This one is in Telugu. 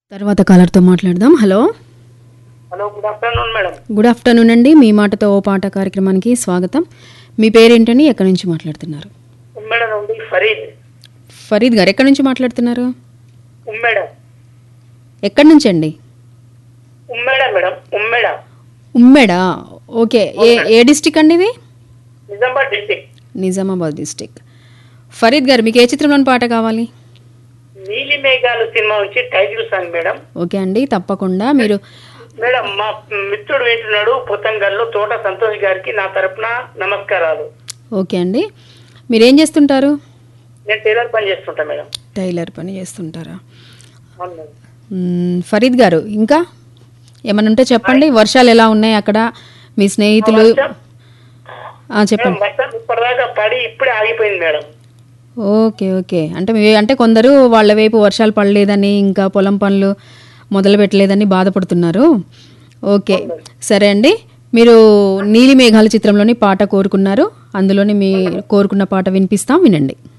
తర్వాత కాలర్తో మాట్లాడదాం hello hello good afternoon madam good afternoon అండి మీ మాటతో ఓ పాట కార్యక్రమానికి స్వాగతం మీ పేరేంటని ఎక్కడి నుంచి మాట్లాడుతున్నారు ఉమ్మేడ నుండి ఫరీద్ ఫరీద్ గారు ఎక్కడి నుంచి మాట్లాడుతున్నారు ఉమ్మేడ ఎక్కడి నుంచి అండి ఉమ్మేడ మేడం ఉమ్మేడ ఉమ్మెడా ఓకే ఏ ఏ డిస్టిక్ అండి ఇది నిజామాబాద్ డిస్టిక్ నిజామాబాద్ డిస్టిక్ ఫరీద్ గారు మీకు ఏ చిత్రంలోని పాట కావాలి నీలి మేఘాలు సినిమా నుంచి టైటిల్ సాంగ్ మేడం ఓకే అండి తప్పకుండా మీరు మేడం మా మిత్రుడు వింటున్నాడు పుత్తంగల్లో తోట సంతోష్ గారికి నా తరపున నమస్కారాలు ఓకే అండి మీరు ఏం చేస్తుంటారు నేను టైలర్ పని చేస్తుంటా మేడం టైలర్ పని చేస్తుంటారా అవును మేడం మ్మ్, ఫరీద్ గారు ఇంకా ఏమన్నా ఉంటే చెప్పండి వర్షాలు ఎలా ఉన్నాయి అక్కడ మీ స్నేహితులు వర్షం? ఆ, చెప్పండి మేడం, వర్షం ఇప్పటిదాకా పడి ఇప్పుడే ఆగిపోయింది మేడం ఓకే ఓకే అంటే మీ అంటే కొందరు వాళ్ళ వైపు వర్షాలు పడలేదని ఇంకా పొలం పనులు మొదలు పెట్టలేదని బాధపడుతున్నారు ఓకే సరే అండి మీరు నీలి మేఘాల చిత్రంలోని పాట కోరుకున్నారు అందులోని మీ కోరుకున్న పాట వినిపిస్తాం వినండి